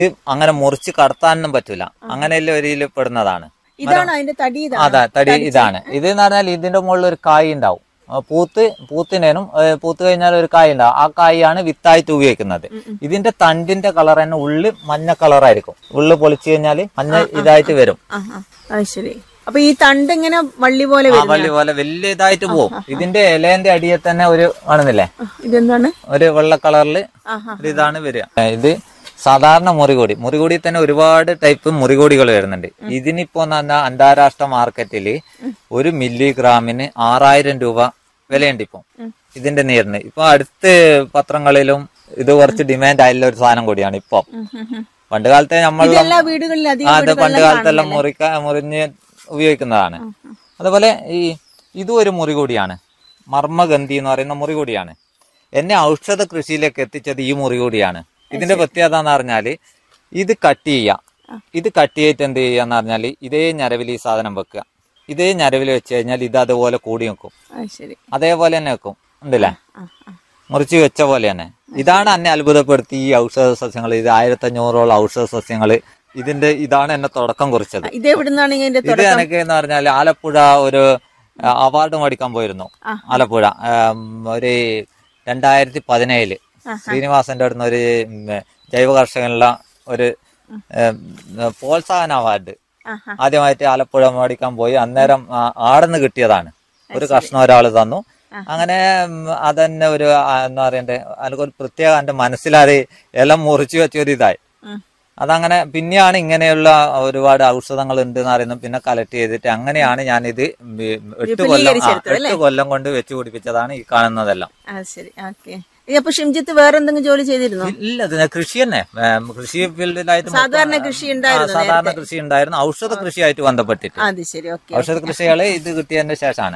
ഇത് അങ്ങനെ മുറിച്ച് കടത്താനൊന്നും പറ്റൂല അങ്ങനെയുള്ള ഒരു ഇതിൽ പെടുന്നതാണ് ഇതാണ് അതിന്റെ തടി ഇതാണ് അതെ തടി ഇതാണ് ഇത് എന്ന് പറഞ്ഞാൽ ഇതിന്റെ മുകളിൽ ഒരു കായ് ഉണ്ടാവും ആ, പൂത്ത് പൂത്തിനേനും ഏ, പൂത്ത് കഴിഞ്ഞാൽ ഒരു കായ് ഉണ്ടാവും ആ കായാണ് വിത്തായിട്ട് ഉപയോഗിക്കുന്നത് ഇതിന്റെ തണ്ടിന്റെ കളർ തന്നെ ഉള്ളു മഞ്ഞ കളറായിരിക്കും ഉള്ളു പൊളിച്ചു കഴിഞ്ഞാൽ മഞ്ഞ ഇതായിട്ട് വരും ആ ആ അത് ശരി അപ്പൊ ഈ തണ്ട് ഇങ്ങനെ വള്ളി പോലെ ആ വരും വള്ളി പോലെ വലിയ ഇതായിട്ട് പോകും ഇതിന്റെ ഇലേന്റെ അടിയിൽ തന്നെ ഒരു കാണുന്നില്ലേ ഇതെന്താണ് ഒരു വെള്ള കളറില് ആഹാ. ഒരു ഇതാണ് വരിക ഏ, ഇത് സാധാരണ മുറികൂടി മുറികൂടി തന്നെ ഒരുപാട് ടൈപ്പ് മുറികൂടികൾ വരുന്നുണ്ട് ഇതിനിപ്പോ എന്ന് പറഞ്ഞാൽ അന്താരാഷ്ട്ര മാർക്കറ്റില് ഒരു മില്ലിഗ്രാമിന് ആറായിരം രൂപ വിലയുണ്ട് ഇപ്പൊ ഇതിന്റെ നീരിന് ഇപ്പൊ അടുത്ത് പത്രങ്ങളിലും ഇത് കുറച്ച് ഡിമാൻഡ് ആയുള്ള ഒരു സാധനം കൂടിയാണ് ഇപ്പൊ ഉം, ഉം, ഉം. പണ്ട് കാലത്തെ നമ്മൾ എല്ലാ വീടുകളിലും അധികം അത് പണ്ട് കാലത്തെല്ലാം മുറിക്ക മുറിഞ്ഞ് ഉപയോഗിക്കുന്നതാണ് അതുപോലെ ഈ ഇതും ഒരു മുറി കൂടിയാണ് മർമ്മഗന്ധി എന്ന് പറയുന്ന മുറി കൂടിയാണ് എന്നെ ഔഷധ കൃഷിയിലേക്ക് എത്തിച്ചത് ഈ മുറി കൂടിയാണ് ഇതിന്റെ പ്രത്യേകത എന്ന് പറഞ്ഞാല് ഇത് കട്ട് ചെയ്യുക ഇത് കട്ട് ചെയ്തിട്ട് എന്ത് ചെയ്യാന്ന് പറഞ്ഞാല് ഇതേ ഞരവിൽ ഈ സാധനം വെക്കുക ഇതേ ഞരവിൽ വെച്ച് കഴിഞ്ഞാൽ ഇത് അതുപോലെ കൂടി വെക്കും അത് ശരി അതേപോലെ തന്നെ വെക്കും ഉണ്ടല്ലേ ആ ആ മുറിച്ച് വെച്ച പോലെ തന്നെ ഇതാണ് എന്നെ അത്ഭുതപ്പെടുത്തി ഈ ഔഷധ സസ്യങ്ങൾ ഇത് ആയിരത്തി അഞ്ഞൂറോളം ഔഷധ സസ്യങ്ങൾ ഇതിന്റെ ഇതാണ് എന്നെ തുടക്കം കുറിച്ചത് ഇത് എവിടുന്നാണ് ഇതിന്റെ ഇത് എനിക്ക് എന്ന് പറഞ്ഞാൽ ആലപ്പുഴ ഒരു അവാർഡ് മേടിക്കാൻ പോയിരുന്നു ആലപ്പുഴ ആം, ഒരു രണ്ടായിരത്തി പതിനേഴില് ശ്രീനിവാസന്റെ അടുത്ത് ഒരു ഉം, ജൈവ കർഷകനുള്ള ഒരു ഉം, പ്രോത്സാഹന അവാർഡ് ആഹാ. ആദ്യമായിട്ട് ആലപ്പുഴ മേടിക്കാൻ പോയി അന്നേരം ആ, ആടുന്ന് കിട്ടിയതാണ് ഒരു കഷ്ണം ഒരാൾ തന്നു അങ്ങനെ ഉം, അതന്നെ ഒരു ആ, എന്താ പറയണ്ടേ അതിനൊരു പ്രത്യേക എന്റെ മനസ്സിലത് എല്ലാം മുറിച്ചു വെച്ച ഒരു ഇതായി ഉം. അതങ്ങനെ പിന്നെയാണ് ഇങ്ങനെയുള്ള ഒരുപാട് ഔഷധങ്ങൾ ഉണ്ട് എന്ന് പറയുന്നത് പിന്നെ കളക്ട് ചെയ്തിട്ട് അങ്ങനെയാണ് ഞാനിത് വി- എട്ട് കൊല്ലം ആ, എട്ട് കൊല്ലം കൊണ്ട് വെച്ച് പിടിപ്പിച്ചതാണ് ഈ കാണുന്നതെല്ലാം അത് ശരി ഓക്കെ അപ്പൊ ഷിംജിത്ത് വേറെ എന്തെങ്കിലും ജോലി ചെയ്തിരുന്നോ ഇല്ല ഇത് കൃഷി തന്നെ ഏം, കൃഷി ഫീൽഡിലായിട്ട് മൊത്തം- സാധാരണ കൃഷി ആ, ഉണ്ടായിരുന്നു സാധാരണ കൃഷി ഉണ്ടായിരുന്നു ഔഷധ കൃഷിയായിട്ട് ബന്ധപ്പെട്ടിട്ട് അത് ശരി ഓക്കെ ഔഷധ കൃഷികള് ഇത് കിട്ടിയതിന്റെ ശേഷമാണ്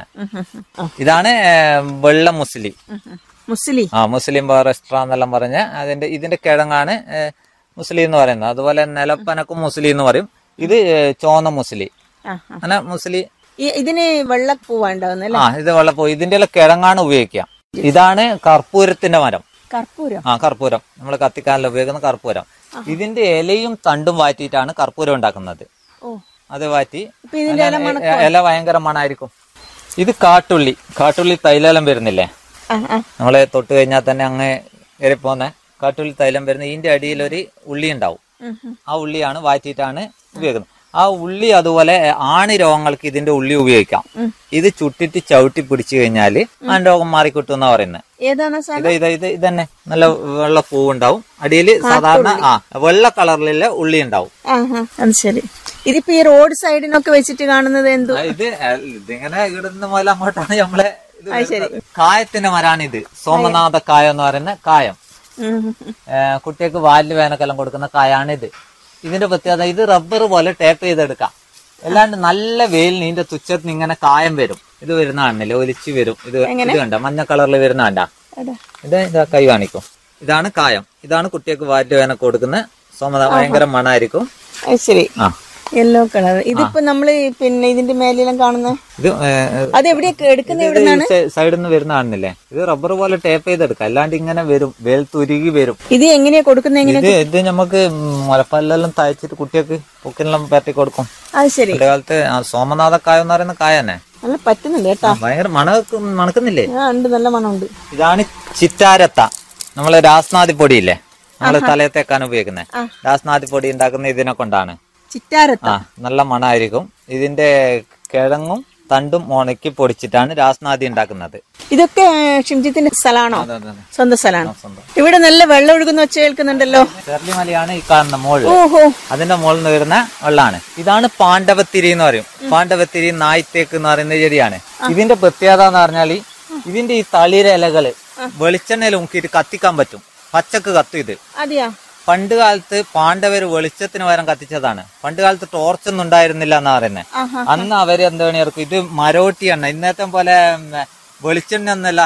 ഇതാണ് ഏം, വെള്ള മുസ്ലി മുസ്ലിം ആ മുസ്ലിം റെസ്റ്റോറ എന്നെല്ലാം പറഞ്ഞ് അതിന്റെ ഇതിന്റെ കിഴങ്ങാണ് ഏ, മുസ്ലി എന്ന് പറയുന്നത് അതുപോലെ നിലപ്പനക്കും മുസ്ലി എന്ന് പറയും ഇത് ഏ, ചോന്ന മുസ്ലി ആ അങ്ങനെ മുസ്ലി ഈ ഇതിന് വെള്ളപ്പൂവാ ഉണ്ടാവുന്നല്ലേ ആ ഇത് വെള്ളപ്പോ ഇതിന്റെ എല്ലാം കിഴങ്ങാണ് ഉപയോഗിക്കുക ഇതാണ് കർപ്പൂരത്തിന്റെ മരം കർപ്പൂരം ആ കർപ്പൂരം നമ്മൾ കത്തിക്കാനിൽ ഉപയോഗിക്കുന്ന കർപ്പൂരം ഇതിന്റെ ഇലയും തണ്ടും വാറ്റിയിട്ടാണ് കർപ്പൂരം ഉണ്ടാക്കുന്നത് ഓ അത് വാറ്റി ഇപ്പൊ ഇതിന്റെ ഇല അങ്ങനെ ഇ- ഇല ഭയങ്കര മണായിരിക്കും ഇത് കാട്ടുള്ളി കാട്ടുള്ളി തൈലം വരുന്നില്ലേ ആ ആ നമ്മളെ തൊട്ട് കഴിഞ്ഞാൽ തന്നെ അങ്ങ് കയറിപ്പോന്നെ കാട്ടുള്ളി തൈലം വരുന്ന ഇതിന്റെ അടിയിൽ ഒരു ഉള്ളി ഉണ്ടാവും ഉം, ഉം. ആ ഉള്ളിയാണ് വാറ്റിയിട്ടാണ് ഉപയോഗിക്കുന്നത് ആ ഉള്ളി അതുപോലെ ആണി രോഗങ്ങൾക്ക് ഇതിന്റെ ഉള്ളി ഉപയോഗിക്കാം ഇത് ചുട്ടിട്ട് ചവിട്ടി പിടിച്ചു കഴിഞ്ഞാല് ആ രോഗം മാറിക്കിട്ടും എന്നാ പറയുന്നത് ഏതാണ് സാധനം ഇത് ഇത് ഇത് ഇതന്നെ നല്ല വെള്ള പൂവ് ഉണ്ടാവും അടിയിൽ സാധാരണ ആ വെള്ള കളറിലുള്ള ഉള്ളി ഉണ്ടാവും ആഹാ അത് ശരി ഇതിപ്പോ ഈ റോഡ് സൈഡിനൊക്കെ വെച്ചിട്ട് കാണുന്നത് എന്തു ആ, ഇത് ഇതിങ്ങനെ ഇടുന്ന മുതൽ അങ്ങോട്ടാണ് നമ്മളെ ഇത് വരുന്നത്. കായത്തിന്റെ മരാണ് ഇത് സോമനാഥ കായം എന്ന് പറയുന്ന കായം ഉം, ഉം, ഉം. ഏ, കുട്ടികൾക്ക് വാലിൽ വേനക്കെല്ലാം കൊടുക്കുന്ന കായാണ് ഇത് ഇതിന്റെ പ്രത്യേകത ഇത് റബ്ബർ പോലെ ടേപ്പ് ചെയ്തെടുക്കാം അല്ലാണ്ട് നല്ല വെയിലിന് ഇതിന്റെ തുച്ഛത്തിന് ഇങ്ങനെ കായം വരും ഇത് വരുന്ന കാണുന്നില്ല ഒലിച്ച് വരും ഇത് ഇത് കണ്ട മഞ്ഞ കളറിൽ വരുന്ന കണ്ട എടാ. ഇത് ഇതാ കൈ കാണിക്കും ഇതാണ് കായം ഇതാണ് കുട്ടികൾക്ക് വാറ്റ് വേനക്ക് കൊടുക്കുന്ന സോമത ഭയങ്കര മണായിരിക്കും അത് ശരി ആ യെല്ലോ കളർ ഇതിപ്പോ നമ്മള് പിന്നെ ഇതിന്റെ മേലെല്ലാം കാണുന്ന ഇത് ഏ, അത് എവിടെയൊക്കെ എടുക്കുന്ന എവിടുന്നാണ് സൈഡിൽ നിന്ന് വരുന്ന കാണുന്നില്ലേ ഇത് റബ്ബർ പോലെ ടേപ്പ് ചെയ്തെടുക്കാം അല്ലാണ്ട് ഇങ്ങനെ വരും വേൽ തുരുകി വരും ഇത് എങ്ങനെയാ കൊടുക്കുന്ന എങ്ങനെ ഇത് ഇത് നമുക്ക് മുലപ്പല്ലെല്ലാം തയ്ച്ചിട്ട് കുട്ടികൾക്ക് പൊക്കിനെല്ലാം പരട്ടി കൊടുക്കും അത് ശരി പണ്ട് കാലത്ത് ആ സോമനാഥ കായ എന്ന് പറയുന്ന കായ തന്നെ നല്ല പറ്റുന്നുണ്ട് കേട്ടാ ഭയങ്കര മണക്ക് മണക്കുന്നില്ലേ ആ ഉണ്ട് നല്ല മണമുണ്ട് ഇതാണ് ചിറ്റാരത്ത നമ്മള് രാസ്നാദി പൊടിയില്ലേ നമ്മള് തലയത്തേക്കാൻ ഉപയോഗിക്കുന്നത് രാസ്നാദി പൊടി ഉണ്ടാക്കുന്ന ഇതിനെ കൊണ്ടാണ് ചിറ്റാരത്ത ആ നല്ല മണമായിരിക്കും ഇതിന്റെ കിഴങ്ങും തണ്ടും ഉണക്കി പൊടിച്ചിട്ടാണ് രാസ്നാദി ഉണ്ടാക്കുന്നത് ഇതൊക്കെ ഷിംജിത്തിന്റെ സ്ഥലമാണോ അതെ, അതെ, അതെ. സ്വന്തം സ്ഥലമാണോ സ്വന്തം. ഇവിടെ നല്ല വെള്ളം ഒഴുകുന്ന ഒച്ച കേൾക്കുന്നുണ്ടല്ലോ ചെർലിമലയാണ് ഈ കാണുന്ന മോള് ഓഹോ അതിന്റെ മുകളിൽ നിന്ന് വരുന്ന വെള്ളമാണ് ഇതാണ് പാണ്ഡവത്തിരി എന്ന് പറയും പാണ്ഡവത്തിരി നായ്ത്തേക്ക് എന്ന് പറയുന്ന ചെടിയാണ് ഇതിന്റെ പ്രത്യേകത എന്ന് പറഞ്ഞാൽ ഇതിന്റെ ഈ തളിര ഇലകള് വെളിച്ചെണ്ണയിൽ മുക്കിയിട്ട് കത്തിക്കാൻ പറ്റും പച്ചക്ക് കത്തും ഇത് അതെയാ പണ്ട് കാലത്ത് പാണ്ഡവര് വെളിച്ചത്തിന് പകരം കത്തിച്ചതാണ് പണ്ട് കാലത്ത് ടോർച്ചൊന്നും ഉണ്ടായിരുന്നില്ല എന്നാ പറയുന്നത് ആഹാ. അന്ന് അവര് എന്ത് പണിയെടുക്കും ഇത് മരോട്ടി എണ്ണ ഇന്നത്തെ പോലെ ഉം, വെളിച്ചെണ്ണ ഒന്നല്ല അന്ന്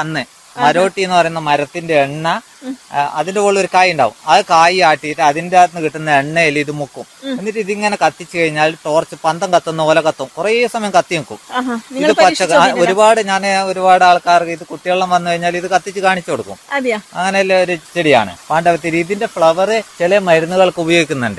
മരോട്ടി എന്ന് പറയുന്ന മരത്തിന്റെ എണ്ണ ആ, അതിന്റെ മുകളിൽ ഒരു കായ് ഉണ്ടാവും ആ കായ് ആട്ടിയിട്ട് അതിന്റെ അകത്ത് നിന്ന് കിട്ടുന്ന എണ്ണയിൽ ഇത് മുക്കും എന്നിട്ട് ഇതിങ്ങനെ കത്തിച്ചു കഴിഞ്ഞാൽ ടോർച്ച് പന്തം കത്തുന്ന പോലെ കത്തും കുറേ സമയം കത്തി നിൽക്കും ആഹാ ഇത് നിങ്ങൾ പച്ച ആ, ഒരുപാട് ഞാൻ ഒരുപാട് ആൾക്കാർക്ക് ഇത് കുട്ടികളെല്ലാം വന്നു കഴിഞ്ഞാൽ ഇത് കത്തിച്ച് കാണിച്ചു കൊടുക്കും അതെയാ അങ്ങനെയുള്ള ഒരു ചെടിയാണ് പാണ്ഡവത്തിരി ഇതിന്റെ ഫ്ലവർ ചില മരുന്നുകൾക്ക് ഉപയോഗിക്കുന്നുണ്ട്